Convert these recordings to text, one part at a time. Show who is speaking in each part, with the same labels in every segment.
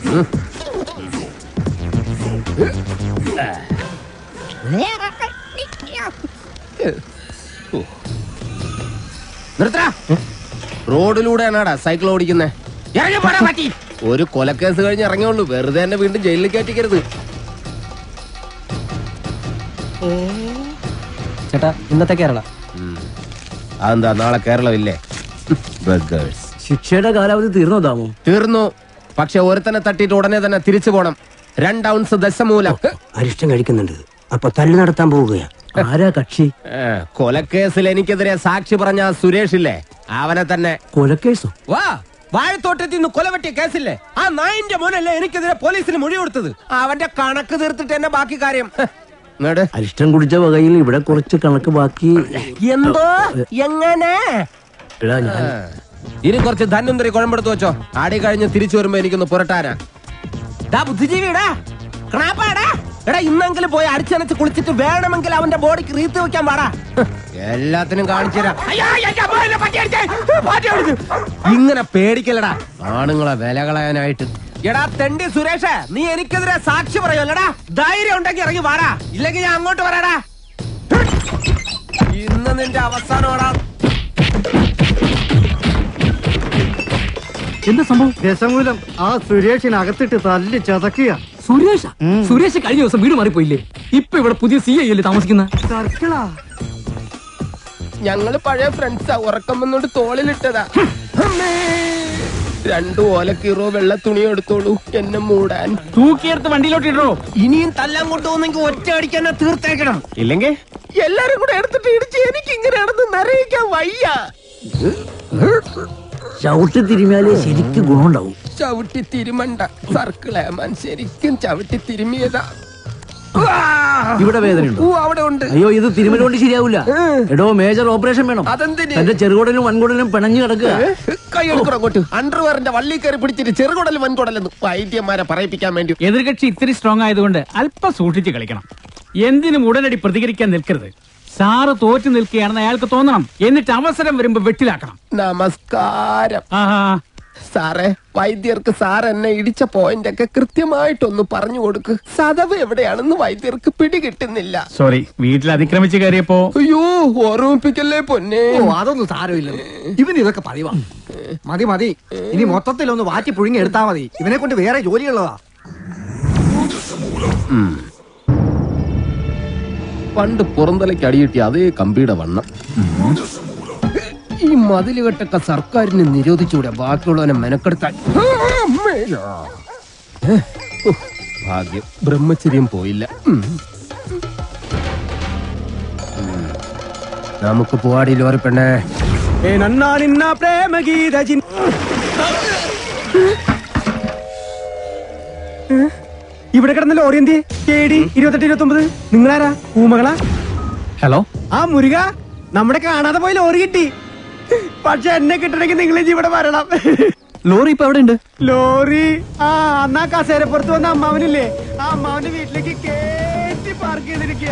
Speaker 1: നിർത്തടാ റോഡിലൂടെയാണാടാ സൈക്കിൾ ഓടിക്കുന്നേ ഇറങ്ങി പോടാ പറ്റി ഒരു കൊലക്കേസ് കഴിഞ്ഞ് ഇറങ്ങിയുള്ളൂ വെറുതെ എന്നെ വീണ്ടും ജയിലിൽ കയറ്റിക്കരുത്
Speaker 2: ചേട്ടാ ഇന്നത്തെ കേരള
Speaker 1: അതെന്താ നാളെ കേരളമില്ലേ ബർഗേഴ്സ്
Speaker 2: ശിക്ഷയുടെ കാലാവധി തീർന്നോ ദാമു
Speaker 1: തീർന്നു പക്ഷെ ഒരുത്തനെ തട്ടിയിട്ട് ഉടനെ തന്നെ തിരിച്ചു പോണം രണ്ട് ഔൺസ് ദശമൂലം
Speaker 3: അരിഷ്ടം കഴിക്കുന്നുണ്ട് അപ്പൊ തല്ലു നടത്താൻ പോവുകയാ
Speaker 2: ആരാ കക്ഷി
Speaker 1: ഏ, കൊലക്കേസിൽ എനിക്കെതിരെ സാക്ഷി പറഞ്ഞ ആ സുരേഷ് ഇല്ലേ അവനെ തന്നെ
Speaker 2: കൊലക്കേസോ
Speaker 1: വാ വാഴത്തോട്ടത്തിൽ നിന്ന് കൊലവെട്ടിയ കേസില്ലേ ആ നായിന്റെ മോനല്ലേ എനിക്കെതിരെ പോലീസിന് മൊഴി കൊടുത്തത് അവന്റെ കണക്ക് തീർത്തിട്ട് എന്നെ ബാക്കി കാര്യം ഹ്, ഇങ്ങട്
Speaker 2: അരിഷ്ടം കുടിച്ച വകയിൽ ഇവിടെ കുറച്ച് കണക്ക് ബാക്കി
Speaker 1: എന്തോ എങ്ങനെ
Speaker 2: എടാ ഞാൻ
Speaker 1: ഇനി കുറച്ച് ധന്വന്തരി കുഴമ്പെടുത്ത് വെച്ചോ ആടി കഴിഞ്ഞ് തിരിച്ചു വരുമ്പോ എനിക്കൊന്ന് പുരട്ടാനാ ഡാ ബുദ്ധിജീവിടാ ക്രാപ്പാടാ എടാ ഇന്നെങ്കിലും പോയി അടിച്ചനച്ച് കുളിച്ചിട്ട് വേണമെങ്കിൽ അവന്റെ ബോഡിക്ക് റീത്ത് വെക്കാൻ പാടാ എല്ലാത്തിനും കാണിച്ചു തരാം ഇങ്ങനെ പേടിക്കലടാ ആണുങ്ങളെ വില കളയാനായിട്ട് എടാ തെണ്ടി സുരേഷ് നീ എനിക്കെതിരെ സാക്ഷി പറയുമല്ലടാ ധൈര്യം ഉണ്ടെങ്കിൽ ഇറങ്ങി വാടാ ഇല്ലെങ്കിൽ ഞാൻ അങ്ങോട്ട് വരാടാ ഇന്ന് നിന്റെ അവസാനമാടാ
Speaker 2: എന്താ സംഭവം
Speaker 4: ദശമൂലം ആ സുരേഷിനകത്തിട്ട് തല്ലി ചതക്കുക
Speaker 2: സുരേഷ സുരേഷ് കഴിഞ്ഞ ദിവസം വീട് മാറിപ്പോയില്ലേ ഇപ്പൊ ഇവിടെ പുതിയ സി ഐ അല്ലേ താമസിക്കുന്ന
Speaker 4: സർക്കിളാ
Speaker 1: ഞങ്ങള് പഴയ ഫ്രണ്ട്സാ ഉറക്കം വന്നോണ്ട് തോളിലിട്ടതാ അമ്മേ. രണ്ടു ഓലക്കീറോ വെള്ള തുണി എടുത്തോളൂ എന്നെ മൂടാൻ
Speaker 2: തൂക്കിയെടുത്ത് വണ്ടിയിലോട്ട് ഇടോ
Speaker 1: ഇനിയും തല്ലാൻ കൊണ്ടുപോകുന്നെങ്കിൽ ഒറ്റ അടിക്കാൻ തീർത്തേക്കണം ഇല്ലെങ്കിൽ എല്ലാരും കൂടെ എടുത്തിട്ട് ഇടിച്ച് എനിക്ക് ഇങ്ങനെ നടന്ന് നിറയിക്കാൻ വയ്യ
Speaker 2: ചവിട്ടി തിരുമിയാലേ ശരിക്കും ഗുണമുണ്ടാവും
Speaker 1: ചവിട്ടി തിരുമണ്ട സർക്കിളേമാൻ ശരിക്കും ചവിട്ടി തിരുമിയതാ
Speaker 2: ഇവിടെ വേദനയുണ്ടോ
Speaker 1: ഊ, അവിടെ ഉണ്ട്
Speaker 2: അയ്യോ ഇത് തിരുമല കൊണ്ട് ശരിയാവില്ല എടോ മേജർ ഓപ്പറേഷൻ വേണം
Speaker 1: അതെന്തിന്
Speaker 2: തന്റെ ചെറുകുടലും വൻകുടലും പിണഞ്ഞു കിടക്കുക
Speaker 1: കൈ എടുക്കണം അങ്ങോട്ട് അണ്ടർവെയറിന്റെ വള്ളി കയറി പിടിച്ചിട്ട് ചെറുകുടൽ വൻകുടലെന്ന് വൈദ്യന്മാരെ പറയിപ്പിക്കാൻ വേണ്ടി
Speaker 5: എതിർകക്ഷി ഇത്തിരി സ്ട്രോങ് ആയതുകൊണ്ട് അല്പം സൂക്ഷിച്ച് കളിക്കണം എന്തിനും ഉടനടി പ്രതികരിക്കാൻ നിൽക്കരുത് സാറ് തോറ്റു നിൽക്കുകയാണെന്ന് അയാൾക്ക് തോന്നണം എന്നിട്ട് അവസരം വരുമ്പോ വെട്ടിലാക്കണം
Speaker 1: നമസ്കാരം
Speaker 5: ആഹാ
Speaker 1: സാറേ വൈദ്യർക്ക് സാർ എന്നെ ഇടിച്ച പോയിന്റ് ഒക്കെ കൃത്യമായിട്ടൊന്ന് പറഞ്ഞു കൊടുക്ക് സദവ് എവിടെയാണെന്ന് വൈദ്യർക്ക് പിടികിട്ടുന്നില്ല
Speaker 5: സോറി വീട്ടിൽ അതിക്രമിച്ച് കയറിയപ്പോ
Speaker 1: അയ്യോ ഓർമ്മിപ്പിക്കല്ലേ പൊന്നെ
Speaker 4: ഓ അതൊന്നും സാരമില്ല ഇവന് ഇതൊക്കെ പറയുവാ മതി മതി ഇനി മൊത്തത്തിലൊന്ന് വാറ്റി പുഴുങ്ങി എടുത്താ മതി ഇവനെ കൊണ്ട് വേറെ ജോലിയുള്ളതാ
Speaker 1: പണ്ട് പുറന്തലയ്ക്ക് അടിയിട്ടിയ അതേ കമ്പിയുടെ വണ്ണം ഈ മതിലുകെട്ടൊക്കെ സർക്കാരിന് നിരോധിച്ചൂടെ ബാക്കിയുള്ളവനെ മെനക്കെടുത്താൻ ഏ, ഉഹ്, ഭാഗ്യം ബ്രഹ്മചര്യം പോയില്ല ഉം. ഉം. നമുക്ക് പോവാടി ലോറി പെണ്ണേ
Speaker 4: ഇവിടെ കിടന്ന ലോറി എന്തി കേടി ഇരുപത്തെട്ട് ഇരുപത്തി ഒമ്പത് നിങ്ങളാരാ ഊമകളാ
Speaker 5: ഹലോ
Speaker 4: ആ മുരുക നമ്മുടെ കാണാതെ പോയി ലോറി കിട്ടി പക്ഷെ എന്നെ കിട്ടണമെങ്കിൽ നിങ്ങൾ ഇനി ഇവിടെ വരണം
Speaker 2: ലോറി ഇപ്പൊ എവിടെ ഉണ്ട്
Speaker 4: ലോറി ആ അന്നാ കസേരപ്പുറത്ത് വന്ന അമ്മാവനില്ലേ ആ അമ്മാവന്റെ വീട്ടിലേക്ക് കേറ്റി പാർക്ക് ചെയ്തിരിക്കുക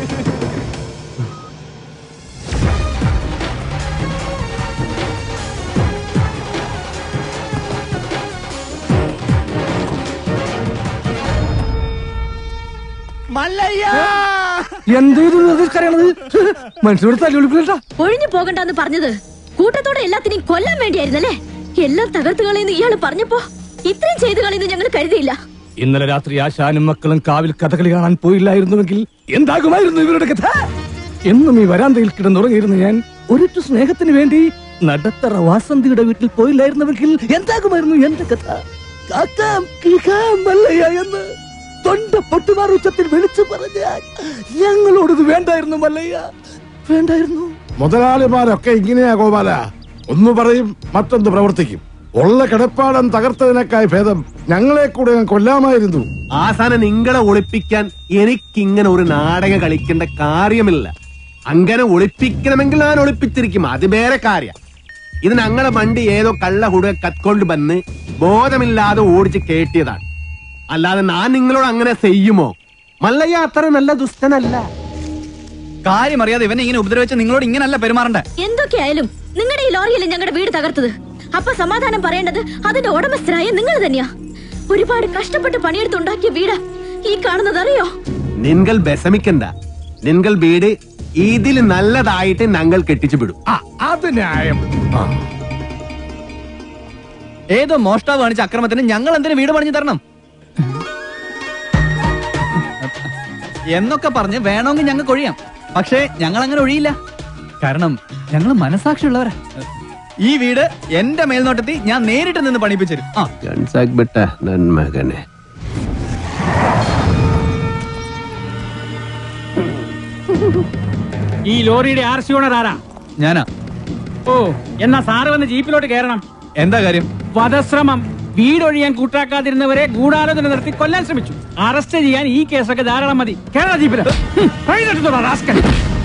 Speaker 4: മല്ലയ്യ
Speaker 2: എന്തോ കരയണത് മനുഷ്യരോട് തല്ലുവിളിക്കില്ല
Speaker 6: ഒഴിഞ്ഞു പോകണ്ടെന്ന് പറഞ്ഞത് കൂട്ടത്തോടെ എല്ലാത്തിനെയും കൊല്ലാൻ വേണ്ടിയായിരുന്നല്ലേ എല്ലാം തകർത്ത് കളയുന്നു ഇയാള് പറഞ്ഞപ്പോ ഇത്രയും ചെയ്തു കളയുന്നു ഞങ്ങൾ കരുതിയില്ല
Speaker 5: ഇന്നലെ രാത്രി ആശാനും മക്കളും കാവിൽ കഥകളി കാണാൻ പോയില്ലായിരുന്നുവെങ്കിൽ എന്താകുമായിരുന്നു ഇവരുടെ കഥ എന്നും ഈ വരാന്തയിൽ കിടന്നുറങ്ങിയിരുന്ന ഞാൻ ഒരിറ്റു സ്നേഹത്തിന് വേണ്ടി നടത്തറ വാസന്തിയുടെ വീട്ടിൽ പോയില്ലായിരുന്നുവെങ്കിൽ എന്താകുമായിരുന്നു എന്റെ കഥ കാക്കാം കിളിക്കാം മല്ലയ്യ എന്ന് തൊണ്ട പൊട്ടുമാർ ഉച്ചത്തിൽ വിളിച്ചു പറഞ്ഞാൽ ഞങ്ങളോടത് വേണ്ടായിരുന്നു മല്ലയ്യ വേണ്ടായിരുന്നു
Speaker 7: മുതലാളിമാരൊക്കെ ഇങ്ങനെയാ ഗോപാല ഒന്ന് പറയും മറ്റൊന്ന് പ്രവർത്തിക്കും ഉള്ള കിടപ്പാടം തകർത്തതിനേക്കായി ഭേദം ഞങ്ങളെ കൂടെ അങ്ങ് കൊല്ലാമായിരുന്നു
Speaker 8: ആസാനം നിങ്ങളെ ഒളിപ്പിക്കാൻ എനിക്കിങ്ങനെ ഒരു നാടകം കളിക്കേണ്ട കാര്യമില്ല അങ്ങനെ ഒളിപ്പിക്കണമെങ്കിൽ ഞാൻ ഒളിപ്പിച്ചിരിക്കും അത് വേറെ കാര്യം ഇത് ഞങ്ങളെ വണ്ടി ഏതോ കള്ള ഹുട കത്കൊണ്ട് വന്ന് ബോധമില്ലാതെ ഓടിച്ച് കേട്ടിയതാണ് അല്ലാതെ ഞാൻ നിങ്ങളോട് അങ്ങനെ ചെയ്യുമോ മല്ലയ്യ അത്ര നല്ല ദുഷ്ടനല്ല
Speaker 9: കാര്യം അറിയാതെ ഇവനെ ഇങ്ങനെ ഉപദ്രവിച്ച് നിങ്ങളോട് ഇങ്ങനല്ല പെരുമാറണ്ടേ
Speaker 6: എന്തൊക്കെയായാലും നിങ്ങളുടെ ഈ ലോറിയല്ലേ ഞങ്ങളുടെ വീട് തകർത്തത് അപ്പൊ സമാധാനം പറയേണ്ടത് അതിന്റെ ഉടമസ്ഥരായ നിങ്ങൾ തന്നെയാ ഒരുപാട് കഷ്ടപ്പെട്ട് പണിയെടുത്തുണ്ടാക്കിയ വീട് ഈ കാണുന്നത് അറിയോ
Speaker 8: നിങ്ങൾ ബസമിക്കണ്ട നിങ്ങൾ വീട് ഇതിൽ നല്ലതായിട്ട് ഞങ്ങൾ കെട്ടിച്ചു വിടും
Speaker 5: ആ, അത് ന്യായം ആ.
Speaker 9: ഏതോ മോഷ്ടാവ് കാണിച്ച അക്രമത്തിന് ഞങ്ങൾ എന്തിനു വീട് പണിഞ്ഞു തരണം എന്നൊക്കെ പറഞ്ഞ് വേണമെങ്കിൽ ഞങ്ങൾക്ക് ഒഴിയാം പക്ഷേ ഞങ്ങൾ അങ്ങനെ ഒഴിയില്ല കാരണം ഞങ്ങൾ മനസാക്ഷിയുള്ളവരാ ഈ വീട് എന്റെ മേൽനോട്ടത്തിൽ ഞാൻ നേരിട്ട് നിന്ന് പണിപ്പിച്ചു ആ
Speaker 8: ഗൺസാക് ബെട്ട നന്മകനെ
Speaker 2: ഈ ലോറിയുടെ ആർ സി ഓണർ ആരാ
Speaker 9: ഞാനാ
Speaker 2: ഓ എന്നാ സാറ് വന്ന് ജീപ്പിലോട്ട് കയറണം
Speaker 9: എന്താ കാര്യം
Speaker 2: വധശ്രമം വീടൊഴിയാൻ കൂട്ടാക്കാതിരുന്നവരെ ഗൂഢാലോചന നടത്തി കൊല്ലാൻ ശ്രമിച്ചു അറസ്റ്റ് ചെയ്യാൻ ഈ കേസൊക്കെ ധാരാളം മതി കേരള ജീപ്പില് ഹും, കഴുതെടുത്തോടാ, rascal.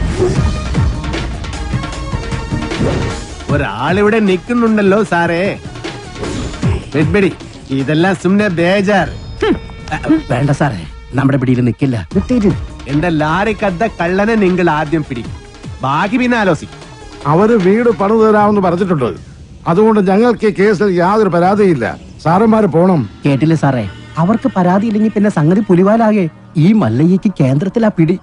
Speaker 8: ഒരാളിവിടെ നിൽക്കുന്നുണ്ടല്ലോ സാറേ വെഡ്ബെടി ഇതെല്ലാം സുമ്നെ ബേജാർ
Speaker 1: വേണ്ട സാറേ നമ്മുടെ പിടിയിൽ നിൽക്കില്ല
Speaker 8: എന്റെ ലാറിക്കദ്ദ കള്ളനെ നിങ്ങൾ ആദ്യം പിടിക്കും ബാക്കി പിന്നെ ആലോചിക്കും
Speaker 7: അവര് വീട് പണിതു തരാമെന്ന് പറഞ്ഞിട്ടുണ്ട് അതുകൊണ്ട് ഞങ്ങൾക്ക് ഈ കേസിൽ യാതൊരു പരാതിയില്ല സാറന്മാര് പോണം
Speaker 1: കേട്ടില്ലേ സാറേ അവർക്ക് പരാതി ഇല്ലെങ്കിൽ പിന്നെ സംഗതി പുലിവാലാകെ ഈ മല്ലയ്യക്ക് കേന്ദ്രത്തിലാ പിടി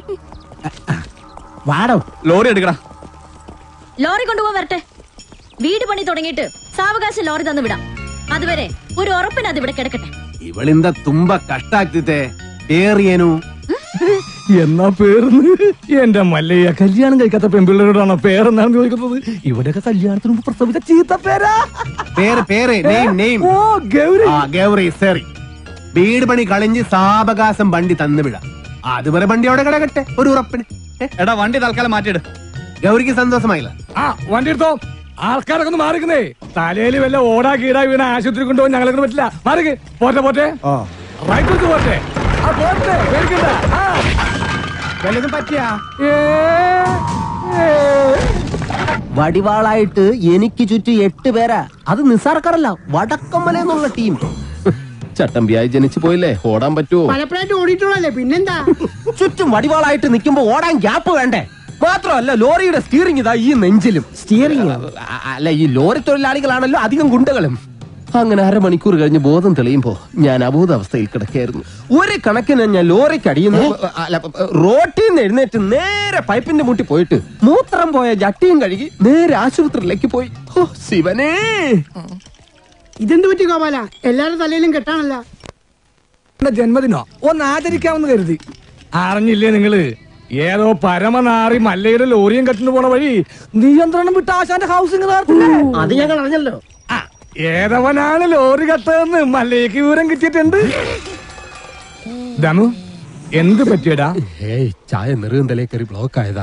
Speaker 1: വാടോ
Speaker 9: ലോറി എടുക്കടാ
Speaker 6: ലോറി കൊണ്ടുപോകാൻ വരട്ടെ വീട് പണി തുടങ്ങിയിട്ട് സാവകാശം ലോറി തന്നു വിടാം അതുവരെ ഒരു ഉറപ്പിന് അത് ഇവിടെ കിടക്കട്ടെ
Speaker 8: ಇವಳಿಂದ ತುಂಬಾ ಕಷ್ಟ ಆಗ್ತಿದೆ പേറിയേനു
Speaker 5: എന്നാ പേർന്ന് എന്റെ മല്ലയ്യ കല്യാണം കഴിക്കാത്ത പെൺപിള്ളേരോടാണോ പേരെന്നാണ് ചോദിക്കുന്നത് ഇവിടെയൊക്കെ കല്യാണത്തിന് മുമ്പ് പ്രസവിച്ച ചീത്ത പേരാ
Speaker 8: പേര് പേര് നെയിം നെയിം
Speaker 5: ഓ ഗൗരി
Speaker 8: ആ ഗൗറി സറി വീട് പണി കളിഞ്ഞ് സാവകാശം വണ്ടി തന്നു വിടാം അതുവരെ വണ്ടി അവിടെ കിടക്കട്ടെ ഒരു ഉറപ്പിന് ഏ,
Speaker 9: എടാ വണ്ടി തൽക്കാലം മാറ്റിയിട്
Speaker 8: ഗൗരിക്ക് സന്തോഷമായില്ല
Speaker 5: ആ വണ്ടി എടുത്തോ ആൾക്കാരൊക്കെ ഒന്ന് മാറിക്കുന്നേ തലയിൽ വല്ല ഓടാ കീടാ വീണ ആശുപത്രി കൊണ്ടുപോകാൻ ഞങ്ങളെ കൊണ്ട് പറ്റില്ല മാറിക്ക് പോട്ടെ പോട്ടെ റൈറ്റ് എടുത്ത് പോട്ടെ ആ പോട്ടെ പേടിക്കണ്ട ആ.
Speaker 1: വല്ലതും പറ്റിയാ
Speaker 5: ഏ, ഏ.
Speaker 1: വടിവാളായിട്ട് എനിക്ക് ചുറ്റും എട്ട് പേരാ അത് നിസ്സാർക്കാരല്ല വടക്കമ്മല എന്നുള്ള ടീം ചട്ടമ്പിയായി ജനിച്ചു പോയില്ലേ ഓടാൻ പറ്റുമോ
Speaker 10: പലപ്പോഴായിട്ട് ഓടിയിട്ടുള്ളല്ലേ പിന്നെന്താ
Speaker 1: ചുറ്റും വടിവാളായിട്ട് നിൽക്കുമ്പോ ഓടാൻ ഗ്യാപ്പ് വേണ്ടേ മാത്രമല്ല ലോറിയുടെ സ്റ്റിയറിംഗ് ഇതാ ഈ നെഞ്ചിലും സ്റ്റിയറിംഗ് അല്ല ഈ ലോറി തൊഴിലാളികളാണല്ലോ അധികം ഗുണ്ടകളും അങ്ങനെ അരമണിക്കൂർ കഴിഞ്ഞ് ബോധം തെളിയുമ്പോ ഞാൻ അബോധാവസ്ഥയിൽ കിടക്കായിരുന്നു ഒരു കണക്കിന് ഞാൻ ലോറിക്ക് അടിയുന്നു അല്ല റോട്ടിൽ നിന്ന് എഴുന്നേറ്റ് നേരെ പൈപ്പിന്റെ മുട്ടി പോയിട്ട് മൂത്രം പോയ ജട്ടിയും കഴുകി നേരെ ആശുപത്രിയിലേക്ക് പോയി ഓ ശിവനേ
Speaker 10: ഇതെന്ത് പറ്റി ഗോപാല എല്ലാരുടെ തലയിലും കെട്ടാണല്ല
Speaker 5: എന്റെ ജന്മദിനോ ഒന്ന് ആചരിക്കാമെന്ന് കരുതി അറിഞ്ഞില്ലേ നിങ്ങള് ഏതോ പരമനാറി മല്ലയുടെ ലോറിയും കെട്ടിന് പോണ വഴി നിയന്ത്രണം വിട്ട ആശാന്റെ ഹൗസിംഗ്
Speaker 10: അത് ഞങ്ങൾ അറിഞ്ഞല്ലോ
Speaker 5: ഏതവനാണ് ലോറി കത്തതെന്ന് മല്ലയ്ക്ക് വിവരം കിട്ടിയിട്ടുണ്ട് ദമു എന്ത് പറ്റിയടാ
Speaker 1: ഏയ് ചായ നെറുകന്തലേ കയറി ബ്ലോക്ക് ആയതാ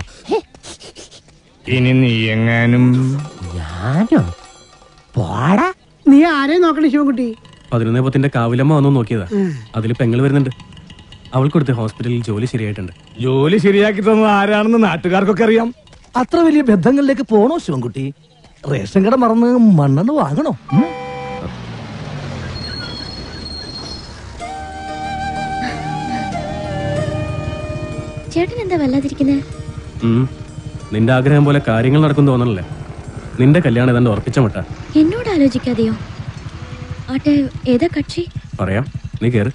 Speaker 5: ഇനി നീ എങ്ങാനും
Speaker 1: ഞാനോ പോടാ
Speaker 10: നീ ആരെയും നോക്കണേ ശിവൻകുട്ടി
Speaker 11: പതിനൊന്നേ പത്തിന്റെ കാവിലമ്മ വന്നു നോക്കിയതാ അതിൽ പെങ്ങൾ വരുന്നുണ്ട് അവൾക്കൊടുത്ത് ഹോസ്പിറ്റലിൽ ജോലി ശരിയായിട്ടുണ്ട്
Speaker 5: ജോലി ശരിയാക്കി തന്നത് ആരാണെന്ന് നാട്ടുകാർക്കൊക്കെ അറിയാം അത്ര വലിയ ബന്ധങ്ങളിലേക്ക് പോണോ ശിവൻകുട്ടി റേഷൻ കട മറന്ന് മണ്ണെണ്ണ വാങ്ങണോ ഉം?
Speaker 6: ചേട്ടൻ എന്താ വല്ലാതിരിക്കുന്നത്
Speaker 11: ഉം. നിന്റെ ആഗ്രഹം പോലെ കാര്യങ്ങൾ നടക്കും തോന്നണല്ലേ നിന്റെ കല്യാണം ഏതാണ്ട് ഉറപ്പിച്ച മട്ട
Speaker 6: എന്നോട് ആലോചിക്കാതെയോ ആട്ടെ ഏതാ കക്ഷി
Speaker 11: പറയാം നീ കേറ്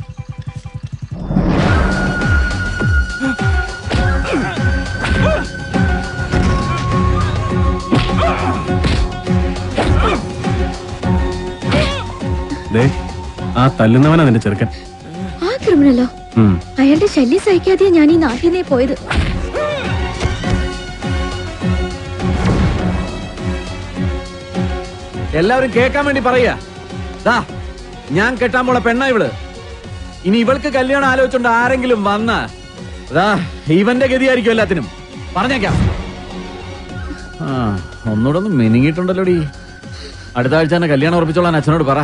Speaker 11: ദേ, ആ തല്ലുന്നവനാ നിന്റെ ചെറുക്കൻ
Speaker 6: ആ ക്രിമിനലോ
Speaker 11: ഉം.
Speaker 6: അയാളുടെ ശല്യം സഹിക്കാതെയാ ഞാൻ ഈ നാട്ടിൽ നിന്നേ പോയത്
Speaker 9: എല്ലാവരും കേൾക്കാൻ വേണ്ടി പറയാ ദാ ഞാൻ കെട്ടാൻ പോണ പെണ്ണ ഇവള് ഇനി ഇവൾക്ക് കല്യാണം ആലോചിച്ചോണ്ട് ആരെങ്കിലും വന്ന ദാ ഇവന്റെ ഗതിയായിരിക്കും എല്ലാത്തിനും പറഞ്ഞേക്കാം ആ ഒന്നുകൂടെ ഒന്ന് മെനിങ്ങിയിട്ടുണ്ടല്ലോടി അടുത്ത ആഴ്ച തന്നെ കല്യാണം ഉറപ്പിച്ചോളാൻ അച്ഛനോട് പറ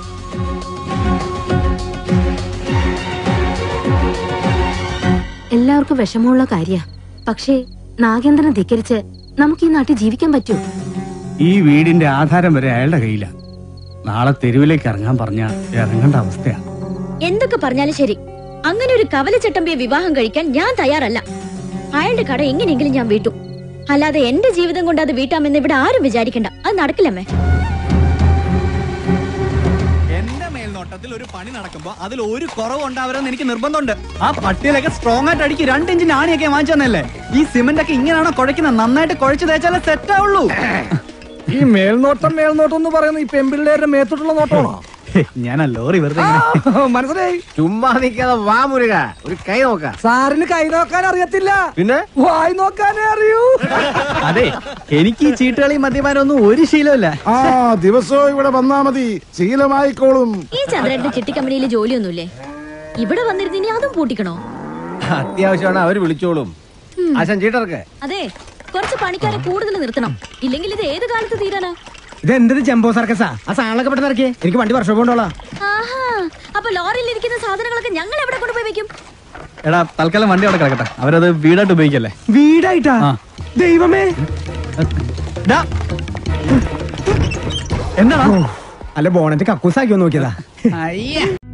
Speaker 12: എല്ലാവർക്കും വിഷമമുള്ള കാര്യ പക്ഷേ നാഗേന്ദ്രനെ ധിക്കരിച്ച് നമുക്ക് ഈ നാട്ടിൽ ജീവിക്കാൻ പറ്റൂ
Speaker 5: ഈ വീടിന്റെ ആധാരം വരെ അയാളുടെ കയ്യില നാളെ തെരുവിലേക്ക് ഇറങ്ങാൻ പറഞ്ഞ ഇറങ്ങേണ്ട അവസ്ഥയാ
Speaker 6: എന്തൊക്കെ പറഞ്ഞാലും ശരി അങ്ങനെ ഒരു കവലച്ചട്ടമ്പിയെ വിവാഹം കഴിക്കാൻ ഞാൻ തയ്യാറല്ല അയാളുടെ കട എങ്ങനെയെങ്കിലും ഞാൻ വീട്ടു അല്ലാതെ എന്റെ ജീവിതം കൊണ്ട് അത് വീട്ടാമെന്ന് ഇവിടെ ആരും വിചാരിക്കണ്ട അത് നടക്കില്ലമ്മേ
Speaker 9: എന്റെ മേൽനോട്ടത്തിൽ ഒരു
Speaker 13: പണി നടക്കുമ്പോ അതിൽ ഒരു കുറവ് ഉണ്ടാവരുമെന്ന് എനിക്ക് നിർബന്ധമുണ്ട് ആ പട്ടിയിലൊക്കെ സ്ട്രോങ് ആയിട്ട് അടിക്ക് രണ്ട് ഇഞ്ചിന് ആണിയൊക്കെ വാങ്ങിച്ചു തന്നല്ലേ ഈ സിമന്റ് ഒക്കെ ഇങ്ങനെയാണോ കുഴക്കുന്നത് നന്നായിട്ട് കുഴച്ച് തേച്ചാലേ സെറ്റ് ആവുള്ളൂ
Speaker 5: ഈ മേൽനോട്ടം മേൽനോട്ടം എന്ന് പറയുന്നത് ഈ പെമ്പിള്ളേരുടെ മേത്തോട്ടുള്ള നോട്ടമാണോ
Speaker 13: ഞാൻ ലോറി വെറുതെ
Speaker 5: മനസ്സിലായി
Speaker 8: ചുമ്മാ നിൽക്കാതെ വാ മുരുക ഒരു കൈ നോക്ക
Speaker 5: സാറിന് കൈ നോക്കാൻ അറിയത്തില്ല
Speaker 8: പിന്നെ
Speaker 5: വായി നോക്കാനേ അറിയൂ
Speaker 13: അതെ എനിക്ക് ഈ ചീട്ടുകളി മദ്യപാനം ഒന്നും ഒരു ശീലമില്ല
Speaker 7: ആ ദിവസവും ഇവിടെ വന്നാ മതി ശീലമായിക്കോളും
Speaker 6: ഈ ചന്ദ്രന്റെ ചിട്ടി കമ്പനിയിൽ ജോലിയൊന്നുമില്ലേ ഇവിടെ വന്നിരുന്ന് ഇനി അതും പൂട്ടിക്കണോ
Speaker 8: അത്യാവശ്യമാണ് അവര് വിളിച്ചോളും ആശാൻ ചീട്ടർക്ക്
Speaker 6: അതെ കുറച്ച് പണിക്കാരെ കൂടുതൽ നിർത്തണം ഇല്ലെങ്കിൽ ഇത് ഏത് കാലത്ത് തീരാനാ
Speaker 4: ഇത് എന്ത് ജംബോ സർക്കസാ ആ സാധനങ്ങളൊക്കെ പെട്ടെന്ന് ഇറക്കിയേ എനിക്ക് വണ്ടി വർഷം കൊണ്ടോളാം
Speaker 6: ആഹാ അപ്പൊ ലോറിയിൽ ഇരിക്കുന്ന സാധനങ്ങളൊക്കെ ഞങ്ങൾ എവിടെ കൊണ്ടുപോയി വെക്കും
Speaker 13: എടാ തൽക്കാലം വണ്ടി അവിടെ കിടക്കട്ടെ അവരത് വീടായിട്ട് ഉപയോഗിക്കല്ലേ
Speaker 4: വീടായിട്ടാ
Speaker 13: ആ.
Speaker 4: ദൈവമേ
Speaker 13: ഡാ. എന്താടാ
Speaker 4: അല്ല ബോണറ്റ് കക്കൂസാക്കി നോക്കിയതാ
Speaker 13: അയ്യേ